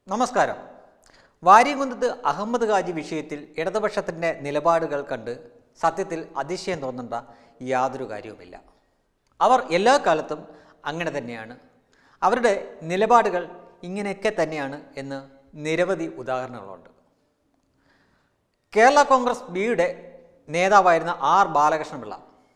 നമസ്കാരം വാര്യംകുന്നത്ത് അഹമ്മദ് ഖാജി വിഷയത്തിൽ ഇടതുപക്ഷത്തിൻ്റെ നിലപാടുകൾ കണ്ട് സത്യത്തിൽ അതിശയം തോന്നേണ്ട യാതൊരു കാര്യവുമില്ല അവർ എല്ലാ കാലത്തും അങ്ങനെ തന്നെയാണ് അവരുടെ നിലപാടുകൾ ഇങ്ങനെയൊക്കെ തന്നെയാണ് എന്ന് നിരവധി ഉദാഹരണങ്ങളുണ്ട് കേരള കോൺഗ്രസ് ബിയുടെ നേതാവായിരുന്ന ആർ ബാലകൃഷ്ണപിള്ള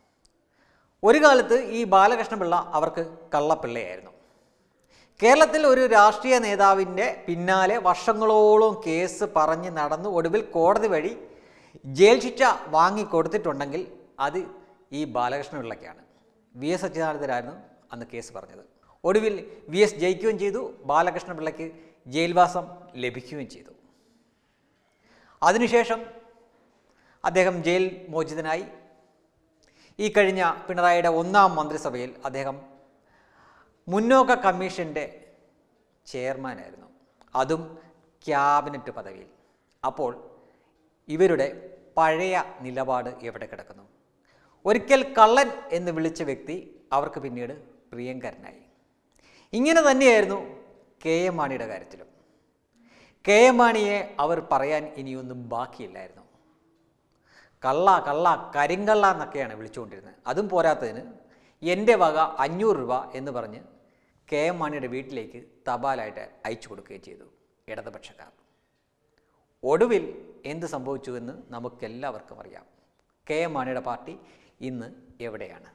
ഒരു കാലത്ത് ഈ ബാലകൃഷ്ണപിള്ള അവർക്ക് കള്ളപ്പിള്ളയായിരുന്നു കേരളത്തിൽ ഒരു രാഷ്ട്രീയ നേതാവിൻ്റെ പിന്നാലെ വർഷങ്ങളോളം കേസ് പറഞ്ഞ് നടന്ന് ഒടുവിൽ കോടതി വഴി ജയിൽ ശിക്ഷ വാങ്ങിക്കൊടുത്തിട്ടുണ്ടെങ്കിൽ അത് ഈ ബാലകൃഷ്ണപിള്ളയ്ക്കാണ് വി എസ് അച്യുതാനന്ദനായിരുന്നു അന്ന് കേസ് പറഞ്ഞത് ഒടുവിൽ വി എസ് ജയിക്കുകയും ചെയ്തു ബാലകൃഷ്ണപിള്ളയ്ക്ക് ജയിൽവാസം ലഭിക്കുകയും ചെയ്തു അതിനുശേഷം അദ്ദേഹം ജയിൽ മോചിതനായി ഈ കഴിഞ്ഞ പിണറായിയുടെ ഒന്നാം മന്ത്രിസഭയിൽ അദ്ദേഹം മുന്നോക്ക കമ്മീഷൻ്റെ ചെയർമാനായിരുന്നു അതും ക്യാബിനറ്റ് പദവിയിൽ അപ്പോൾ ഇവരുടെ പഴയ നിലപാട് എവിടെ കിടക്കുന്നു ഒരിക്കൽ കള്ളൻ എന്ന് വിളിച്ച വ്യക്തി അവർക്ക് പിന്നീട് പ്രിയങ്കരനായി ഇങ്ങനെ തന്നെയായിരുന്നു കെ എം മാണിയുടെ കാര്യത്തിലും കെ എം മാണിയെ അവർ പറയാൻ ഇനിയൊന്നും ബാക്കിയില്ലായിരുന്നു കള്ള കള്ള കരിങ്കള്ള എന്നൊക്കെയാണ് വിളിച്ചുകൊണ്ടിരുന്നത് അതും പോരാത്തതിന് എൻ്റെ വക അഞ്ഞൂറ് രൂപ എന്ന് പറഞ്ഞ് കെ എം മാണിയുടെ വീട്ടിലേക്ക് തപാലായിട്ട് അയച്ചു കൊടുക്കുകയും ചെയ്തു ഇടതുപക്ഷക്കാർ ഒടുവിൽ എന്ത് സംഭവിച്ചു എന്ന് നമുക്കെല്ലാവർക്കും അറിയാം കെ എം മാണിയുടെ പാർട്ടി ഇന്ന് എവിടെയാണ്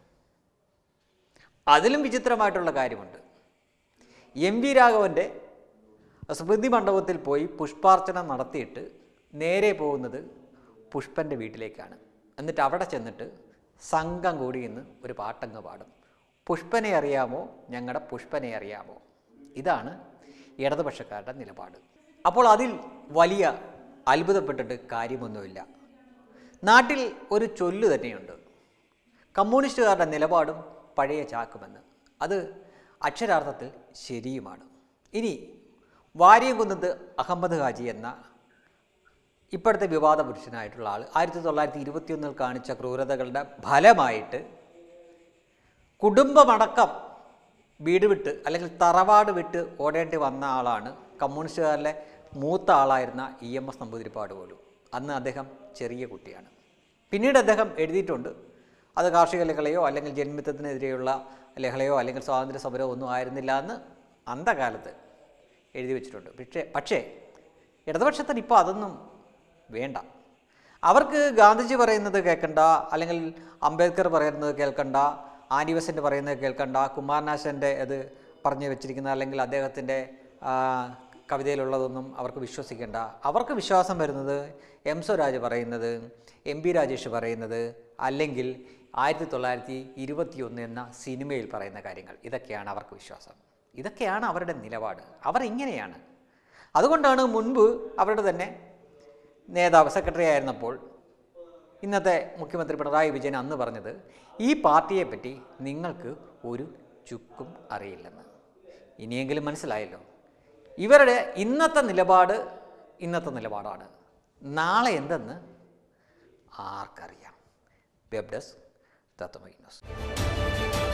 അതിലും വിചിത്രമായിട്ടുള്ള കാര്യമുണ്ട് എം വി രാഘവൻ്റെ സ്മൃതി മണ്ഡപത്തിൽ പോയി പുഷ്പാർച്ചന നടത്തിയിട്ട് നേരെ പോകുന്നത് പുഷ്പൻ്റെ വീട്ടിലേക്കാണ് എന്നിട്ട് അവിടെ ചെന്നിട്ട് സംഘം കൂടി ഇന്ന് ഒരു പാട്ടങ്ങ് പാടും പുഷ്പനെ അറിയാമോ ഞങ്ങളുടെ പുഷ്പനെ അറിയാമോ ഇതാണ് ഇടതുപക്ഷക്കാരുടെ നിലപാട് അപ്പോൾ അതിൽ വലിയ അത്ഭുതപ്പെട്ടിട്ട് കാര്യമൊന്നുമില്ല നാട്ടിൽ ഒരു ചൊല്ല് തന്നെയുണ്ട് കമ്മ്യൂണിസ്റ്റുകാരുടെ നിലപാടും പഴയ ചാക്കുമെന്ന് അത് അക്ഷരാർത്ഥത്തിൽ ശരിയുമാണ് ഇനി വാര്യംകുന്നത്ത് അഹമ്മദ് ഹാജി എന്ന ഇപ്പോഴത്തെ വിവാദ പുരുഷനായിട്ടുള്ള ആൾ ആയിരത്തി തൊള്ളായിരത്തി ഇരുപത്തിയൊന്നിൽ കാണിച്ച ക്രൂരതകളുടെ ഫലമായിട്ട് കുടുംബമടക്കം വീട് വിട്ട് അല്ലെങ്കിൽ തറവാട് വിട്ട് ഓടേണ്ടി വന്ന ആളാണ് കമ്മ്യൂണിസ്റ്റുകാരിലെ മൂത്ത ആളായിരുന്ന ഇ എം എസ് നമ്പൂതിരിപ്പാട് പോലും അന്ന് അദ്ദേഹം ചെറിയ കുട്ടിയാണ് പിന്നീട് അദ്ദേഹം എഴുതിയിട്ടുണ്ട് അത് കാർഷിക ലഹളയോ അല്ലെങ്കിൽ ജന്മിത്വത്തിനെതിരെയുള്ള ലഹളയോ അല്ലെങ്കിൽ സ്വാതന്ത്ര്യ സമരമോ ഒന്നും ആയിരുന്നില്ല എന്ന് അന്തകാലത്ത് എഴുതി വെച്ചിട്ടുണ്ട് പക്ഷേ പക്ഷേ ഇടതുപക്ഷത്തിന് ഇപ്പോൾ അതൊന്നും വേണ്ട അവർക്ക് ഗാന്ധിജി പറയുന്നത് കേൾക്കണ്ട അല്ലെങ്കിൽ അംബേദ്കർ പറയുന്നത് കേൾക്കണ്ട ആനിവസൻ്റ് പറയുന്നത് കേൾക്കണ്ട കുമാരനാശൻ്റെ അത് പറഞ്ഞു വെച്ചിരിക്കുന്ന അല്ലെങ്കിൽ അദ്ദേഹത്തിൻ്റെ ആ, കവിതയിലുള്ളതൊന്നും അവർക്ക് വിശ്വസിക്കേണ്ട അവർക്ക് വിശ്വാസം വരുന്നത് എം സ്വരാജ് പറയുന്നത് എം പി രാജേഷ് പറയുന്നത് അല്ലെങ്കിൽ ആയിരത്തി തൊള്ളായിരത്തി ഇരുപത്തിയൊന്ന് എന്ന സിനിമയിൽ പറയുന്ന കാര്യങ്ങൾ ഇതൊക്കെയാണ് അവർക്ക് വിശ്വാസം ഇതൊക്കെയാണ് അവരുടെ നിലപാട് അവർ ഇങ്ങനെയാണ് അതുകൊണ്ടാണ് മുൻപ് അവരുടെ തന്നെ നേതാവ് സെക്രട്ടറി ആയിരുന്നപ്പോൾ ഇന്നത്തെ മുഖ്യമന്ത്രി പിണറായി വിജയൻ അന്ന് പറഞ്ഞത് ഈ പാർട്ടിയെപ്പറ്റി നിങ്ങൾക്ക് ഒരു ചുക്കും അറിയില്ലെന്ന് ഇനിയെങ്കിലും മനസ്സിലായല്ലോ ഇവരുടെ ഇന്നത്തെ നിലപാട് ഇന്നത്തെ നിലപാടാണ് നാളെ എന്തെന്ന് ആർക്കറിയാം വെബ് ഡെസ്ക് തത്വമൈ ന്യൂസ്